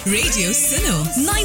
Radio Suno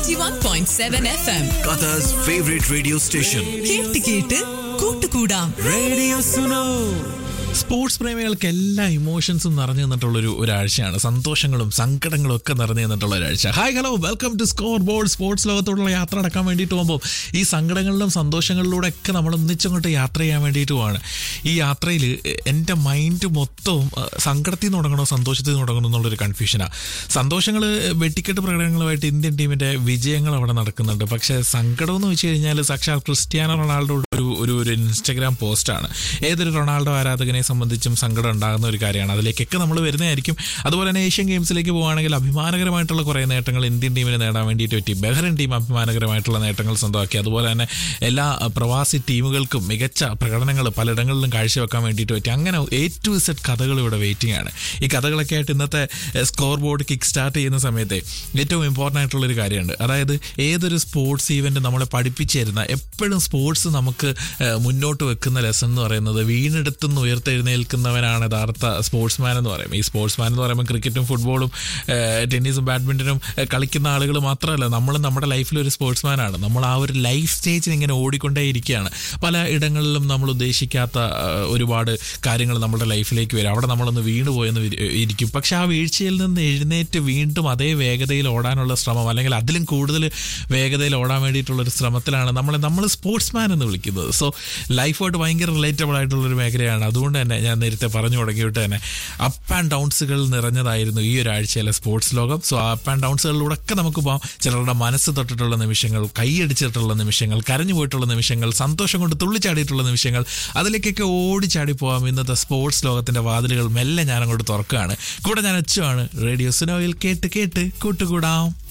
91.7 FM. Qatar's favorite radio station. കേട്ട് കേട്ട് കൂട്ടുകൂടാം Radio Suno. സ്പോർട്സ് പ്രേമികൾക്ക് എല്ലാ ഇമോഷൻസും നിറഞ്ഞു നിന്നിട്ടുള്ളൊരു ഒരാഴ്ചയാണ് സന്തോഷങ്ങളും സങ്കടങ്ങളും ഒക്കെ നിറഞ്ഞു നിന്നിട്ടുള്ള ഒരാഴ്ച hi hello welcome to score board sports ലോകത്തോടുള്ള യാത്ര അടക്കാൻ വേണ്ടിയിട്ട് പോകുമ്പോൾ ഈ സങ്കടങ്ങളിലും സന്തോഷങ്ങളിലൂടെ ഒക്കെ നമ്മൾ ഒന്നിച്ചങ്ങോട്ട് യാത്ര ചെയ്യാൻ വേണ്ടിയിട്ടുമാണ് ഈ യാത്രയിൽ എൻ്റെ മൈൻഡ് മൊത്തവും അഹ്, സങ്കടത്തിൽ നിന്ന് തുടങ്ങണോ സന്തോഷത്തിൽ നിന്ന് തുടങ്ങണോ എന്നുള്ളൊരു കൺഫ്യൂഷനാണ് സന്തോഷങ്ങൾ വെട്ടിക്കെട്ട് പ്രകടനങ്ങളുമായിട്ട് ഇന്ത്യൻ ടീമിൻ്റെ വിജയങ്ങൾ അവിടെ നടക്കുന്നുണ്ട് പക്ഷേ സങ്കടം എന്ന് വെച്ച് കഴിഞ്ഞാൽ സാക്ഷാൽ ക്രിസ്ത്യാനോ റൊണാൾഡോ ഒരു ഒരു ഒരു ഇൻസ്റ്റഗ്രാം പോസ്റ്റാണ് ഏതൊരു റൊണാൾഡോ ആരാധകനെ സംബന്ധിച്ചും സങ്കടം ഉണ്ടാകുന്ന ഒരു കാര്യമാണ് അതിലേക്കൊക്കെ നമ്മൾ വരുന്നതായിരിക്കും അതുപോലെ തന്നെ ഏഷ്യൻ ഗെയിംസിലേക്ക് പോവുകയാണെങ്കിൽ അഭിമാനകരമായിട്ടുള്ള കുറേ നേട്ടങ്ങൾ ഇന്ത്യൻ ടീമിന് നേടാൻ വേണ്ടിയിട്ട് പറ്റി ബഹ്റൻ ടീം അഭിമാനകരമായിട്ടുള്ള നേട്ടങ്ങൾ സ്വന്തമാക്കി അതുപോലെ തന്നെ എല്ലാ അഹ്, പ്രവാസി ടീമുകൾക്കും മികച്ച പ്രകടനങ്ങൾ പലയിടങ്ങളിലും കാഴ്ചവെക്കാൻ വേണ്ടിയിട്ട് പറ്റി അങ്ങനെ എ ടു സെറ്റ് കഥകൾ ഇവിടെ വെയിറ്റിംഗ് ആണ് ഈ കഥകളൊക്കെ ആയിട്ട് ഇന്നത്തെ സ്കോർ ബോർഡ് കിക്ക് സ്റ്റാർട്ട് ചെയ്യുന്ന സമയത്ത് ഏറ്റവും ഇമ്പോർട്ടൻ്റ് ആയിട്ടുള്ള ഒരു കാര്യമുണ്ട് അതായത് ഏതൊരു സ്പോർട്സ് ഈവന്റ് നമ്മളെ പഠിപ്പിച്ചു തരുന്ന എപ്പോഴും സ്പോർട്സ് നമുക്ക് ഏഹ്, മുന്നോട്ട് വെക്കുന്ന ലെസൺ എന്ന് പറയുന്നത് വീണെടുത്തുനിന്ന് ഉയർത്തെഴുന്നേൽക്കുന്നവനാണ് യഥാർത്ഥ സ്പോർട്സ്മാൻ എന്ന് പറയും ഈ സ്പോർട്സ്മാൻ എന്ന് പറയുമ്പോൾ ക്രിക്കറ്റും ഫുട്ബോളും ഏഹ്, ടെന്നീസും ബാഡ്മിൻ്റനും ഏഹ്, കളിക്കുന്ന ആളുകൾ മാത്രമല്ല നമ്മൾ നമ്മുടെ ലൈഫിൽ ഒരു സ്പോർട്സ്മാനാണ് നമ്മൾ ആ ഒരു ലൈഫ് സ്റ്റേജിൽ ഇങ്ങനെ ഓടിക്കൊണ്ടേ ഇരിക്കുകയാണ് പല ഇടങ്ങളിലും നമ്മൾ ഉദ്ദേശിക്കാത്ത ഏഹ്, ഒരുപാട് കാര്യങ്ങൾ നമ്മുടെ ലൈഫിലേക്ക് വരും അവിടെ നമ്മളൊന്ന് വീണു പോയെന്ന് വിരി- ഇരിക്കും പക്ഷെ ആ വീഴ്ചയിൽ നിന്ന് എഴുന്നേറ്റ് വീണ്ടും അതേ വേഗതയിൽ ഓടാനുള്ള ശ്രമം അല്ലെങ്കിൽ അതിലും കൂടുതൽ വേഗതയിൽ ഓടാൻ വേണ്ടിയിട്ടുള്ള ഒരു ശ്രമത്തിലാണ് നമ്മളെ നമ്മൾ സ്പോർട്സ്മാൻ എന്ന് വിളിക്കുന്നത് സോ ലൈഫായിട്ട് ഭയങ്കര റിലേറ്റബിൾ ആയിട്ടുള്ള ഒരു മേഖലയാണ് അതുകൊണ്ട് തന്നെ ഞാൻ നേരത്തെ പറഞ്ഞു തുടങ്ങിയിട്ട് തന്നെ അപ്പ് ആൻഡ് ഡൗൺസുകൾ നിറഞ്ഞതായിരുന്നു ഈ ഒരാഴ്ചയിലെ സ്പോർട്സ് ലോകം സോ അപ്പ് ആൻഡ് ഡൗൺസുകളിലൂടെ ഒക്കെ നമുക്ക് പോകാം ചിലരുടെ മനസ്സ് തൊട്ടിട്ടുള്ള നിമിഷങ്ങൾ കൈയടിച്ചിട്ടുള്ള നിമിഷങ്ങൾ കരഞ്ഞു പോയിട്ടുള്ള നിമിഷങ്ങൾ സന്തോഷം കൊണ്ട് തുള്ളിച്ചാടിയിട്ടുള്ള നിമിഷങ്ങൾ അതിലേക്കൊക്കെ ഓടിച്ചാടി പോകാം ഇന്നത്തെ സ്പോർട്സ് ലോകത്തിന്റെ വാതിലുകൾ മെല്ലെ ഞാൻ അങ്ങോട്ട് തുറക്കുകയാണ് കൂടെ ഞാൻ അച്ചുവാണ് റേഡിയോ സുനോയിൽ കേട്ട് കേട്ട് കൂട്ടുകൂടാം